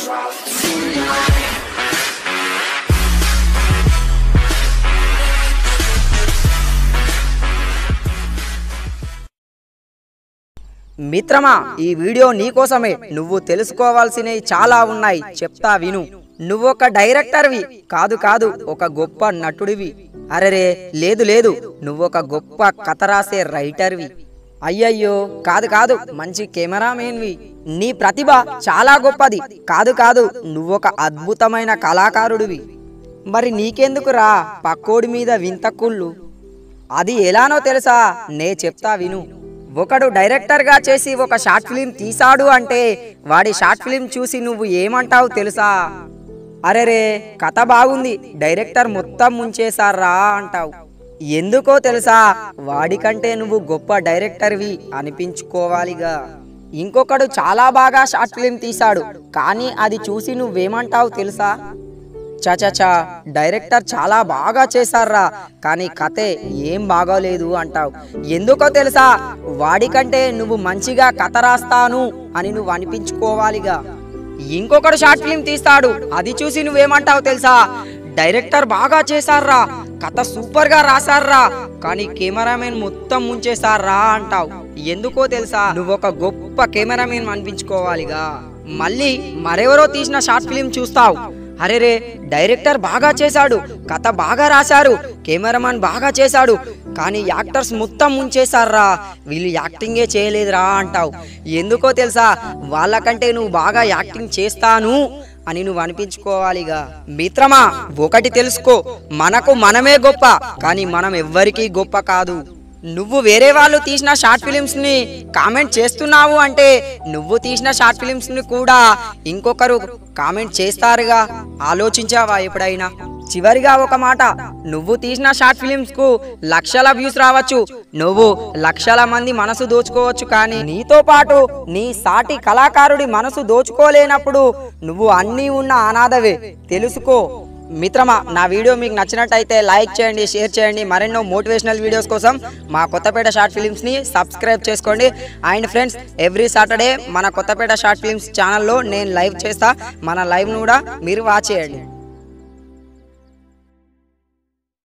మిత్రమా ఈ వీడియో నీకోసమే నువ్వు తెలుసుకోవాల్సినవి చాలా ఉన్నాయి చెప్తా విను నువ్వొక డైరెక్టర్వి కాదు కాదు ఒక గొప్ప నటుడివి అరెరే లేదు లేదు నువ్వొక గొప్ప కథ రాసే రైటర్వి అయ్యయ్యో కాదు కాదు మంచి కెమెరామెన్వి నీ ప్రతిభ చాలా గొప్పది కాదు కాదు నువ్వొక అద్భుతమైన కళాకారుడివి మరి నీకెందుకురా పక్కోడి మీద వింత కుళ్ళు అది ఎలానో తెలుసా నే చెప్తా విను ఒకడు డైరెక్టర్గా చేసి ఒక షార్ట్ ఫిలిం తీసాడు అంటే వాడి షార్ట్ ఫిలిం చూసి నువ్వు ఏమంటావు తెలుసా అరెరే కథ బాగుంది డైరెక్టర్ మొత్తం ముంచేశారా అంటావు ఎందుకో తెలుసా వాడికంటే నువ్వు గొప్ప డైరెక్టర్వి అనిపించుకోవాలిగా ఇంకొకడు చాలా బాగా షార్ట్ ఫిలిం తీశాడు కానీ అది చూసి నువ్వేమంటావు తెలుసా చచచా డైరెక్టర్ చాలా బాగా చేశారా కానీ కథే ఏం బాగోలేదు అంటావు ఎందుకో తెలుసా వాడికంటే నువ్వు మంచిగా కథ రాస్తాను అని నువ్వు అనిపించుకోవాలిగా ఇంకొకడు షార్ట్ ఫిల్మ్ తీస్తాడు అది చూసి నువ్వేమంటావు తెలుసా డైరెక్టర్ బాగా చేశారా కథ సూపర్ గా రాశారా కానీ కెమెరామెన్ మొత్తం ముంచేశారా అంటావు ఎందుకో తెలుసా నువ్వు ఒక గొప్ప కెమెరామెన్ అనిపించుకోవాలిగా మళ్ళీ మరెవరో తీసిన షార్ట్ ఫిలిం చూస్తావు అరే రే డైరెక్టర్ బాగా చేశాడు కథ బాగా రాశారు కెమెరామాన్ బాగా చేశాడు కానీ యాక్టర్స్ మొత్తం ముంచేశారా వీళ్ళు యాక్టింగే చేయలేదురా అంటావు ఎందుకో తెలుసా వాళ్ళకంటే నువ్వు బాగా యాక్టింగ్ చేస్తాను అని నువ్వు అనిపించుకోవాలిగా మిత్రమా ఒకటి తెలుసుకో మనకు మనమే గొప్ప కానీ మనం ఎవ్వరికీ గొప్ప కాదు నువ్వు వేరే వాళ్ళు తీసిన షార్ట్ ఫిలిమ్స్ ని కామెంట్ చేస్తున్నావు అంటే నువ్వు తీసిన షార్ట్ ఫిలిమ్స్ ని కూడా ఇంకొకరు కామెంట్ చేస్తారుగా ఆలోచించావా ఎప్పుడైనా చివరిగా ఒక మాట నువ్వు తీసిన షార్ట్ ఫిలిమ్స్ కు లక్షల వ్యూస్ రావచ్చు నువ్వు లక్షల మంది మనసు దోచుకోవచ్చు కానీ నీతో పాటు నీ సాటి కళాకారుడి మనసు దోచుకోలేనప్పుడు నువ్వు అన్నీ ఉన్న అనాథవే తెలుసుకో మిత్రమా నా వీడియో మీకు నచ్చినట్టయితే లైక్ చేయండి షేర్ చేయండి మరెన్నో మోటివేషనల్ వీడియోస్ కోసం మా కొత్తపేట షార్ట్ ఫిలిమ్స్ని సబ్స్క్రైబ్ చేసుకోండి అండ్ ఫ్రెండ్స్ ఎవ్రీ సాటర్డే మన కొత్తపేట షార్ట్ ఫిలిమ్స్ ఛానల్లో నేను లైవ్ చేస్తా మన లైవ్ను కూడా మీరు వాచ్ చేయండి